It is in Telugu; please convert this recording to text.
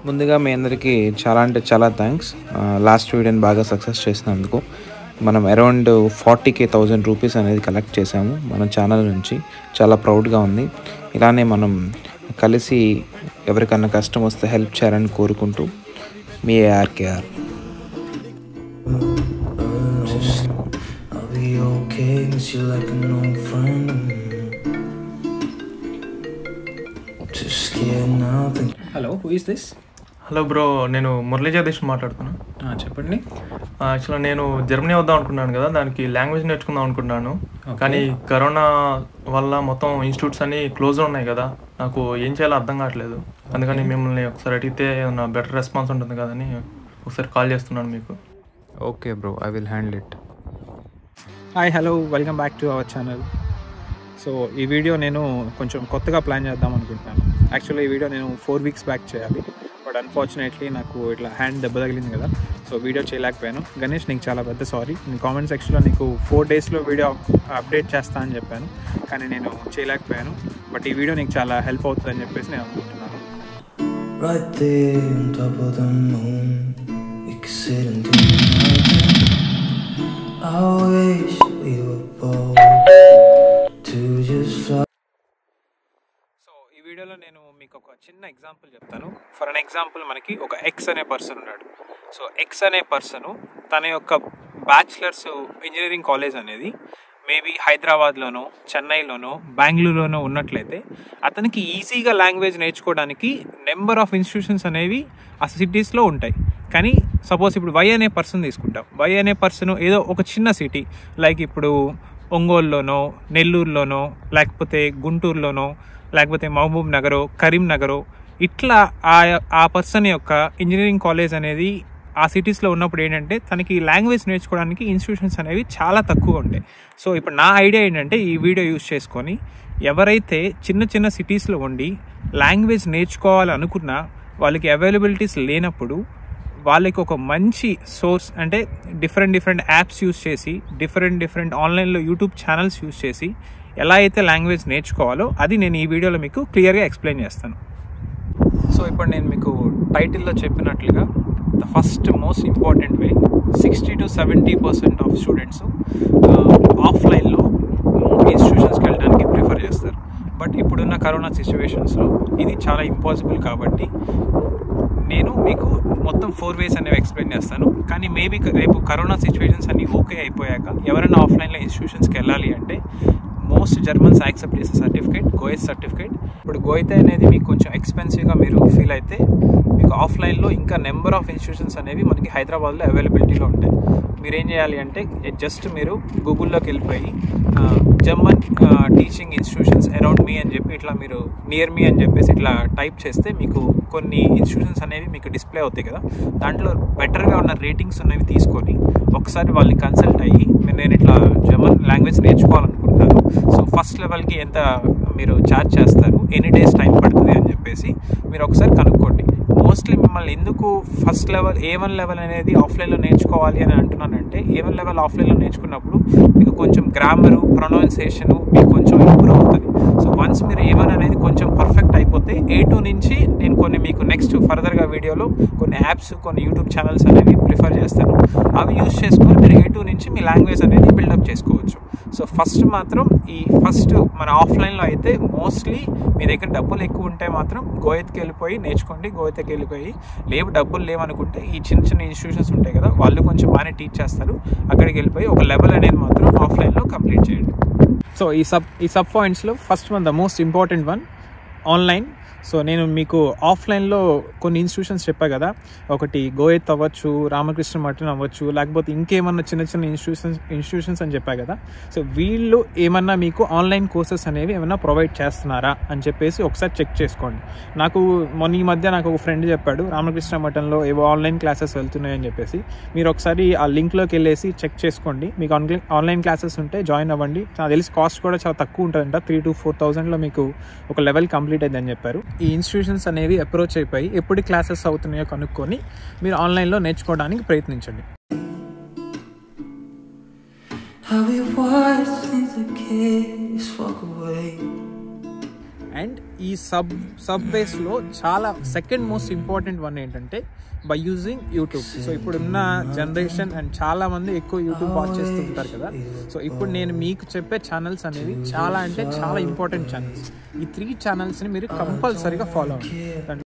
ముందుగా మీ అందరికీ చాలా అంటే చాలా థ్యాంక్స్ లాస్ట్ వీడియోని బాగా సక్సెస్ చేసినందుకు మనం around forty K thousand rupees అనేది కలెక్ట్ చేసాము మన ఛానల్ నుంచి చాలా ప్రౌడ్గా ఉంది ఇలానే మనం కలిసి ఎవరికన్నా కష్టం వస్తే హెల్ప్ చేయాలని కోరుకుంటూ మీ ARKR I'll be okay, miss you like an old friend. Too scared now, think hello who is this hello bro నేను మురళీ జగదీష్ మాట్లాడుతున్నా చెప్పండి యాక్చువల్గా నేను జర్మనీ వద్దాం అనుకున్నాను కదా దానికి లాంగ్వేజ్ నేర్చుకుందాం అనుకున్నాను Okay. కానీ కరోనా వల్ల మొత్తం ఇన్స్టిట్యూట్స్ అన్ని క్లోజ్ ఉన్నాయి కదా నాకు ఏం చేయాలో అర్థం కావట్లేదు అందుకని మిమ్మల్ని ఒకసారి అడిగితే ఏదైనా బెటర్ రెస్పాన్స్ ఉంటుంది కదని ఒకసారి కాల్ చేస్తున్నాను మీకు okay bro I will handle it hi hello welcome back to our channel so ఈ వీడియో నేను కొంచెం కొత్తగా ప్లాన్ చేద్దాం అనుకుంటున్నాను యాక్చువల్లీ ఈ వీడియో నేను ఫోర్ వీక్స్ బ్యాక్ చేయాలి బట్ అన్ఫార్చునేట్లీ నాకు ఇట్లా హ్యాండ్ దెబ్బ తగిలింది కదా సో వీడియో చేయలేకపోయాను గణేష్ నీకు చాలా పెద్ద సారీ నేను కామెంట్ సెక్షన్లో నీకు ఫోర్ డేస్లో వీడియో అప్డేట్ చేస్తా అని చెప్పాను కానీ నేను చేయలేకపోయాను బట్ ఈ వీడియో నీకు చాలా హెల్ప్ అవుతుందని చెప్పేసి నేను అనుకుంటున్నాను right there on top of the moon. We could sit and do nothing. I wish we were bold to just fly. So ఈ వీడియోలో నేను మీకు ఒక చిన్న ఎగ్జాంపుల్ చెప్తాను ఫర్ అన్ ఎగ్జాంపుల్ మనకి ఒక ఎక్స్ అనే పర్సన్ ఉన్నాడు సో ఎక్స్ అనే పర్సన్ తన యొక్క బ్యాచిలర్స్ ఇంజనీరింగ్ కాలేజ్ అనేది మేబీ హైదరాబాద్లోనో చెన్నైలోనో బెంగళూరులోనో ఉన్నట్లయితే అతనికి ఈజీగా లాంగ్వేజ్ నేర్చుకోవడానికి నెంబర్ ఆఫ్ ఇన్స్టిట్యూషన్స్ అనేవి ఆ సిటీస్లో ఉంటాయి కానీ సపోజ్ ఇప్పుడు వై అనే పర్సన్ తీసుకుంటాం వై అనే పర్సన్ ఏదో ఒక చిన్న సిటీ లైక్ ఇప్పుడు ఒంగోలులోనో నెల్లూరులోనో లేకపోతే గుంటూరులోనో లేకపోతే మహబూబ్ నగరో కరీంనగరో ఇట్లా ఆ ఆ పర్సన్ యొక్క ఇంజనీరింగ్ కాలేజ్ అనేది ఆ సిటీస్లో ఉన్నప్పుడు ఏంటంటే తనకి లాంగ్వేజ్ నేర్చుకోవడానికి ఇన్స్టిట్యూషన్స్ అనేవి చాలా తక్కువ ఉంటాయి సో ఇప్పుడు నా ఐడియా ఏంటంటే ఈ వీడియో యూస్ చేసుకొని ఎవరైతే చిన్న చిన్న సిటీస్లో ఉండి లాంగ్వేజ్ నేర్చుకోవాలి అనుకున్నా వాళ్ళకి అవైలబిలిటీస్ లేనప్పుడు వాళ్ళకి ఒక మంచి సోర్స్ అంటే డిఫరెంట్ డిఫరెంట్ యాప్స్ యూస్ చేసి డిఫరెంట్ డిఫరెంట్ ఆన్లైన్లో యూట్యూబ్ ఛానల్స్ యూస్ చేసి ఎలా అయితే లాంగ్వేజ్ నేర్చుకోవాలో అది నేను ఈ వీడియోలో మీకు క్లియర్గా ఎక్స్ప్లెయిన్ చేస్తాను సో ఇప్పుడు నేను మీకు టైటిల్లో చెప్పినట్లుగా the first most important way sixty to seventy percent of students ఆఫ్లైన్లో ఇన్స్టిట్యూషన్స్కి వెళ్ళడానికి ప్రిఫర్ చేస్తారు బట్ ఇప్పుడున్న కరోనా సిచ్యువేషన్స్లో ఇది చాలా ఇంపాసిబుల్ కాబట్టి నేను మీకు మొత్తం ఫోర్ వేస్ అనేవి ఎక్స్ప్లెయిన్ చేస్తాను కానీ మేబీ రేపు కరోనా సిచ్యువేషన్స్ అన్ని ఓకే అయిపోయాక ఎవరైనా ఆఫ్లైన్లో ఇన్స్టిట్యూషన్స్కి వెళ్ళాలి అంటే మోస్ట్ జర్మన్స్ యాక్సెప్ట్ చేసే సర్టిఫికేట్ గోయస్ సర్టిఫికేట్ ఇప్పుడు గోయితే అనేది మీకు కొంచెం ఎక్స్పెన్సివ్గా మీరు ఫీల్ అయితే మీకు ఆఫ్లైన్లో ఇంకా నెంబర్ ఆఫ్ ఇన్స్టిట్యూషన్స్ అనేవి మనకి హైదరాబాద్లో అవైలబిలిటీలో ఉంటాయి మీరు ఏం చేయాలి అంటే జస్ట్ మీరు గూగుల్లోకి వెళ్ళిపోయి జర్మన్ టీచింగ్ ఇన్స్టిట్యూషన్స్ అరౌండ్ మీ అని చెప్పి ఇట్లా మీరు నియర్ మీ అని చెప్పేసి ఇట్లా టైప్ చేస్తే మీకు కొన్ని ఇన్స్టిట్యూషన్స్ అనేవి మీకు డిస్ప్లే అవుతాయి కదా దాంట్లో బెటర్గా ఉన్న రేటింగ్స్ అనేవి తీసుకొని ఒకసారి వాళ్ళని కన్సల్ట్ అయ్యి మీరు నేను ఇట్లా జర్మన్ లాంగ్వేజ్ నేర్చుకోవాలనుకుంటున్నాను సో ఫస్ట్ లెవెల్కి ఎంత మీరు ఛార్జ్ చేస్తారు ఎనీ డేస్ టైం పడుతుంది అని చెప్పేసి మీరు ఒకసారి కనుక్కోండి మోస్ట్లీ మిమ్మల్ని ఎందుకు first level A one level అనేది ఆఫ్లైన్లో నేర్చుకోవాలి అని అంటున్నానంటే ఏ వన్ లెవెల్ ఆఫ్లైన్లో నేర్చుకున్నప్పుడు మీకు కొంచెం గ్రామరు ప్రొనౌన్సియేషను మీకు కొంచెం ఇంప్రూవ్ అవుతుంది సో వన్స్ మీరు ఏ వన్ అనేది కొంచెం పర్ఫెక్ట్ అయిపోతే ఏ టూ నుంచి నేను కొన్ని మీకు నెక్స్ట్ ఫర్దర్గా వీడియోలో కొన్ని యాప్స్ కొన్ని యూట్యూబ్ ఛానల్స్ అనేవి ప్రిఫర్ చేస్తాను అవి యూస్ చేసుకొని మీరు ఏ టూ నుంచి మీ లాంగ్వేజ్ అనేది బిల్డప్ చేసుకోవచ్చు సో ఫస్ట్ మాత్రం ఈ ఫస్ట్ మన ఆఫ్లైన్లో అయితే మోస్ట్లీ మీ దగ్గర డబ్బులు ఎక్కువ ఉంటే మాత్రం గోయత్కి వెళ్ళిపోయి నేర్చుకోండి గోయత్కి వెళ్ళిపోయి లేవు డబ్బులు లేవనుకుంటే ఈ చిన్న చిన్న ఇన్స్టిట్యూషన్స్ ఉంటాయి కదా వాళ్ళు కొంచెం బాగానే టీచ్ చేస్తారు అక్కడికి వెళ్ళిపోయి ఒక లెవెల్ అనేది మాత్రం ఆఫ్లైన్లో కంప్లీట్ చేయండి సో ఈ సబ్ ఈ సబ్ పాయింట్స్లో first one the most important one online so నేను మీకు ఆఫ్లైన్లో కొన్ని ఇన్స్టిట్యూషన్స్ చెప్పా కదా ఒకటి గోయత్ అవ్వచ్చు రామకృష్ణ మఠం అవ్వచ్చు లేకపోతే ఇంకేమన్నా చిన్న చిన్న ఇన్స్టిట్యూషన్స్ ఇన్స్టిట్యూషన్స్ అని చెప్పా కదా సో వీళ్ళు ఏమన్నా మీకు ఆన్లైన్ కోర్సెస్ అనేవి ఏమన్నా ప్రొవైడ్ చేస్తున్నారా అని చెప్పేసి ఒకసారి చెక్ చేసుకోండి నాకు మొన్న ఈ మధ్య నాకు ఒక ఫ్రెండ్ చెప్పాడు రామకృష్ణ మఠంలో ఏవో ఆన్లైన్ క్లాసెస్ వెళ్తున్నాయని చెప్పేసి మీరు ఒకసారి ఆ లింక్లోకి వెళ్ళేసి చెక్ చేసుకోండి మీకు ఆన్లైన్ ఆన్లైన్ క్లాసెస్ ఉంటే జాయిన్ అవ్వండి నాకు తెలిసి కాస్ట్ కూడా చాలా తక్కువ ఉంటుందంట త్రీ టు ఫోర్ థౌసండ్లో మీకు ఒక లెవెల్ కంప్లీట్ అయిందని చెప్పారు ఈ ఇన్స్టిట్యూషన్స్ అనేవి అప్రోచ్ అయిపోయి ఎప్పుడు క్లాసెస్ అవుతున్నాయో కనుక్కొని మీరు ఆన్లైన్లో నేర్చుకోవడానికి ప్రయత్నించండి How we watch things like kids walk away. And ఈ సబ్ సబ్ బేస్లో చాలా సెకండ్ మోస్ట్ ఇంపార్టెంట్ వన్ ఏంటంటే బై యూజింగ్ యూట్యూబ్ సో ఇప్పుడున్న జనరేషన్ అండ్ చాలా మంది ఎక్కువ యూట్యూబ్ వాచ్ చేస్తూ ఉంటారు కదా సో ఇప్పుడు నేను మీకు చెప్పే ఛానల్స్ అనేవి చాలా అంటే చాలా ఇంపార్టెంట్ ఛానల్స్ ఈ త్రీ ఛానల్స్ని మీరు కంపల్సరీగా ఫాలో అవ్వండి